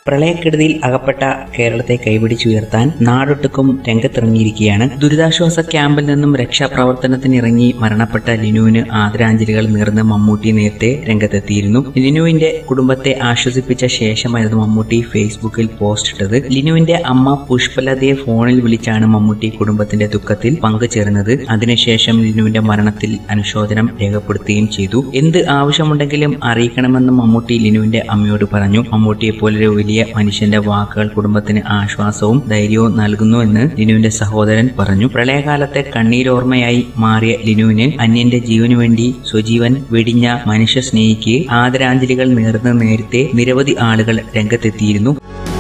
പ്രളയക്കെടുതിയിൽ അകപ്പെട്ട കേരളത്തെ കൈപിടിച്ചുയർത്താൻ നാടൊട്ടുക്കും രംഗത്തിറങ്ങിയിരിക്കുകയാണ് ദുരിതാശ്വാസ ക്യാമ്പിൽ നിന്നും രക്ഷാപ്രവർത്തനത്തിനിറങ്ങി മരണപ്പെട്ട ലിനുവിന് ആദരാഞ്ജലികൾ നേർന്ന് മമ്മൂട്ടി നേരത്തെ രംഗത്തെത്തിയിരുന്നു ലിനുവിന്റെ കുടുംബത്തെ ആശ്വസിപ്പിച്ച ശേഷമായിരുന്നു മമ്മൂട്ടി ഫേസ്ബുക്കിൽ പോസ്റ്റ് ഇട്ടത് ലിനുവിന്റെ അമ്മ പുഷ്പലതയെ ഫോണിൽ വിളിച്ചാണ് മമ്മൂട്ടി കുടുംബത്തിന്റെ ദുഃഖത്തിൽ പങ്കുചേർന്നത് അതിനുശേഷം ലിനുവിന്റെ മരണത്തിൽ അനുശോചനം രേഖപ്പെടുത്തുകയും ചെയ്തു എന്ത് ആവശ്യമുണ്ടെങ്കിലും അറിയിക്കണമെന്ന് മമ്മൂട്ടി ലിനുവിന്റെ അമ്മയോട് പറഞ്ഞു മമ്മൂട്ടിയെ പോലൊരു വലിയ മനുഷ്യന്റെ വാക്കുകൾ കുടുംബത്തിന് ആശ്വാസവും ധൈര്യവും നൽകുന്നുവെന്ന് ലിനുവിന്റെ സഹോദരൻ പറഞ്ഞു പ്രളയകാലത്തെ കണ്ണീരോർമ്മയായി മാറിയ ലിനുവിന് അന്യന്റെ ജീവനു വേണ്ടി സ്വജീവൻ വെടിഞ്ഞ മനുഷ്യ സ്നേഹിക്ക് ആദരാഞ്ജലികൾ നേർന്ന് നേരത്തെ നിരവധി ആളുകൾ രംഗത്തെത്തിയിരുന്നു